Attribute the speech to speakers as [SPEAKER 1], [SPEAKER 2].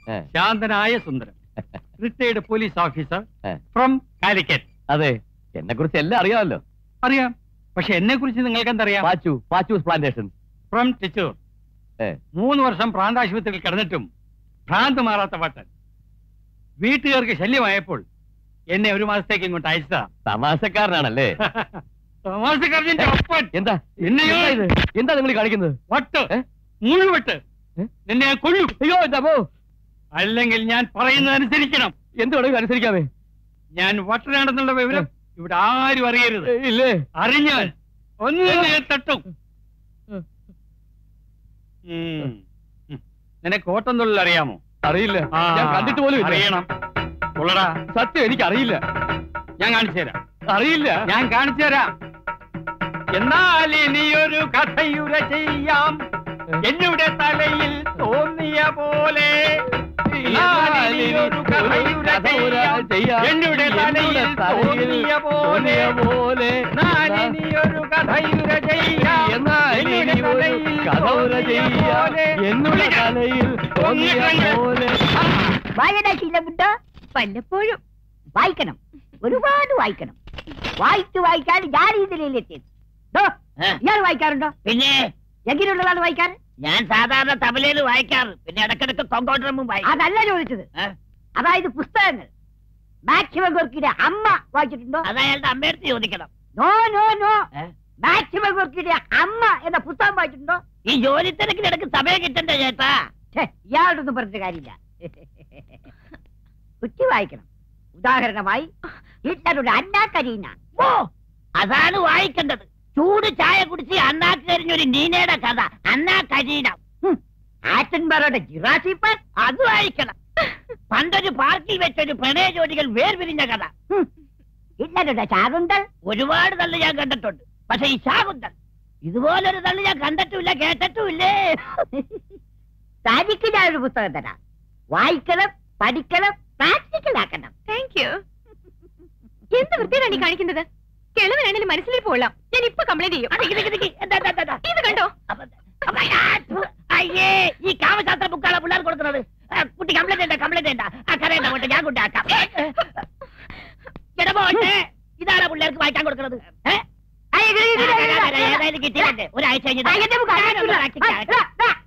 [SPEAKER 1] ഏ.
[SPEAKER 2] ശാന്തനായ Sundaram retired police officer
[SPEAKER 1] ഏ.
[SPEAKER 2] ഫ്രം കാലിക്കറ്റ്
[SPEAKER 1] അതെ എന്നെ കുറിച്ച് എല്ലാം അറിയാമല്ലോ
[SPEAKER 2] അറിയാം പക്ഷെ എന്നെ കുറിച്ച് നിങ്ങൾക്ക് എന്തറിയാം
[SPEAKER 1] പാച്ചു പാച്ചൂസ് പ്ലാന്റേഷൻ
[SPEAKER 2] ഫ്രം ടിച്ചൂർ
[SPEAKER 1] ഏ.
[SPEAKER 2] മൂന്ന് വർഷം പ്രാന്താശുപത്രിയിൽ കിടന്നിട്ടും ഭ്രാന്ത് മാറാത്ത വട്ടൻ വീട്ടുകാർക്ക് ശല്യമായപ്പോൾ എന്നെ ഒരു മാസത്തേക്ക് ഇങ്ങോട്ട് അയച്ചതാ
[SPEAKER 1] തമാശക്കാരനാണല്ലേ
[SPEAKER 2] തമാശക്കാരന്റെ ഒപ്പൻ
[SPEAKER 1] എന്താ
[SPEAKER 2] എന്നെ
[SPEAKER 1] എന്താ ഇത് എന്താ നിങ്ങൾ കാണിക്കുന്നത്
[SPEAKER 2] വട്ട്
[SPEAKER 1] ഏ?
[SPEAKER 2] മുഴുവട്ട്
[SPEAKER 1] ഏ?
[SPEAKER 2] നിന്നെ ഞാൻ കൊല്ലും
[SPEAKER 1] അയ്യോ എന്താ പോ
[SPEAKER 2] അല്ലെങ്കിൽ ഞാൻ പറയുന്നതനുസരിക്കണം
[SPEAKER 1] എന്ത് വേണമെങ്കിലും അനുസരിക്കാമേ
[SPEAKER 2] ഞാൻ വട്ടനാണെന്നുള്ള വിവരം ഇവിടെ ആരും അറിയരുത്
[SPEAKER 1] ഏ, ഇല്ലേ
[SPEAKER 2] അറിഞ്ഞാൽ ഒന്ന് തന്നെ ഞാൻ തട്ടും ഉം. ഉം. നിനക്ക് ഓട്ടം തൊഴിൽ അറിയാമോ
[SPEAKER 1] അറിയില്ല
[SPEAKER 2] ആ,
[SPEAKER 1] ഞാൻ കണ്ടിട്ട് പോലും ഇല്ല.
[SPEAKER 2] അറിയണം കൊള്ളടാ
[SPEAKER 1] സത്യം എനിക്ക് അറിയില്ല
[SPEAKER 2] ഞാൻ കാണിച്ചു തരാം
[SPEAKER 1] അറിയില്ല
[SPEAKER 2] ഞാൻ കാണിച്ചു തരാം എന്നാൽ ഇനിയൊരു കഥയുര ചെയ്യാം എന്നുടെ തലയിൽ തോന്നിയ പോലെ എന്നാൽ ഇനിയൊരു കഥയുര ചെയ്യാം എന്നുടെ തലയിൽ തോന്നിയ പോലെ
[SPEAKER 1] പോലെ
[SPEAKER 2] എന്നാൽ ഇനിയൊരു കഥയുര ചെയ്യാം
[SPEAKER 1] എന്നാൽ
[SPEAKER 2] എന്നുടെ
[SPEAKER 1] ഇനി ഒരു
[SPEAKER 2] തലയിൽ
[SPEAKER 1] കഥൗര
[SPEAKER 2] തോന്നിയ
[SPEAKER 1] ചെയ്യാം
[SPEAKER 2] പോലെ.
[SPEAKER 1] എന്നുള്ള തലയിൽ തോന്നിയ പോലെ
[SPEAKER 3] വായനാശീലമുണ്ടോ വല്ലപ്പോഴും വായിക്കണം ഒരുപാട് വായിക്കണം വായിച്ചു വായിച്ചാൽ ഞാൻ ഈ നിലയിലെത്തിയത് ദോ, ഇയാൾ വായിക്കാറുണ്ടോ
[SPEAKER 4] പിന്നെ
[SPEAKER 3] എങ്ങനെയുള്ളതാണ് വായിക്കാൻ
[SPEAKER 4] ഞാൻ സാധാരണ തബലയിൽ വായിക്കാറ് പിന്നെ ഇടക്കിടക്ക് കൊങ്കോട്ടറമ്പും വായിക്കും
[SPEAKER 3] അതല്ല ചോദിച്ചത്
[SPEAKER 4] ഏ?
[SPEAKER 3] അതായത് പുസ്തകങ്ങൾ മാക്സിമം ഗോർക്കിയുടെ അമ്മ വായിച്ചിട്ടുണ്ടോ
[SPEAKER 4] അത് അയാളുടെ അമ്മയടുത്ത് ചോദിക്കണം
[SPEAKER 3] നോ നോ നോ
[SPEAKER 4] ഏ?
[SPEAKER 3] മാക്സിമം ഗോർക്കിയുടെ അമ്മ എന്ന പുസ്തകം വായിച്ചിട്ടുണ്ടോ
[SPEAKER 4] ഈ ജോലി തിരക്കിനിടക്ക് സമയം കിട്ടണ്ടേ ചേട്ടാ
[SPEAKER 3] ഛെ, ഇയാളോടൊന്നും പറഞ്ഞിട്ട് കാര്യമില്ല കുറ്റി വായിക്കണം ഉദാഹരണമായി ഹിറ്റ്ലറുടെ അന്നാ കരീന
[SPEAKER 4] ഓ അതാണ് വായിക്കേണ്ടത് ചൂട് ചായ കുടിച്ച് അണ്ണാക്ക് കരിഞ്ഞൊരു നീനയുടെ കഥ അന്നാ കരീനം
[SPEAKER 3] ആറ്റൻബറോയുടെ ജിറാസി പാർക്ക്
[SPEAKER 4] അത് വായിക്കണം പണ്ടൊരു പാർക്കിൽ വെച്ചൊരു പ്രണയ ജോഡികൾ വേർപിരിഞ്ഞ കഥ
[SPEAKER 3] ഹിറ്റ്ലറുടെ ശാകുന്തൾ
[SPEAKER 4] ഒരുപാട് തള്ളി ഞാൻ കണ്ടിട്ടുണ്ട് പക്ഷെ ഈ ശാകുന്തൽ ഇതുപോലൊരു തള്ളി ഞാൻ കണ്ടിട്ടുമില്ല കേട്ടിട്ടുമില്ലേ
[SPEAKER 3] തനിക്ക് ഞാൻ ഒരു പുസ്തകം തരാം വായിക്കണം പഠിക്കണം പ്രാക്ടിക്കൽ ആക്കണം
[SPEAKER 5] താങ്ക് യു എന്ത് വൃത്തിയാണ് ഈ കാണിക്കുന്നത് കിളവനാണെങ്കിലും മനസ്സിലേക്ക് പോകാം ഞാൻ ഇപ്പൊ കംപ്ലൈന്റ് ചെയ്യും
[SPEAKER 4] അടിക്ക് നിക്ക് നിക്ക്. എന്താ, എന്താ, എന്താ, എന്താ?
[SPEAKER 5] ഇത് കണ്ടോ
[SPEAKER 4] അപ്പൊ- അപ്പൊ ആ, ഥു, അയ്യേ ഈ കാമശാസ്ത്ര ബുക്കാണ് പിള്ളേർ കൊടുക്കുന്നത് ആ, കുട്ടി കംപ്ലൈന്റ് ഉണ്ട് കംപ്ലൈന്റ് ഉണ്ട് ആ കരയണ്ട പോട്ടെ ഞാൻ കൊണ്ടാക്കാം ഇടപോട്ടെ ഇതാണ് പിള്ളേർക്ക് വായിക്കാൻ കൊടുക്കുന്നത് ഏ?
[SPEAKER 3] ആ, ഇത്, ഇത്, ഇത്, ഇത്, ഇത്, ഇത്.
[SPEAKER 4] ഏതായാലും കിട്ടിയില്ലേ ഒരാഴ്ച കഴിഞ്ഞ്
[SPEAKER 3] ആ, എന്റെ ബുക്ക്, ആ,
[SPEAKER 4] ഞാനൊന്ന്
[SPEAKER 3] ആ,
[SPEAKER 4] പ്രാക്ടിക്കാം.
[SPEAKER 3] ആ, ആ,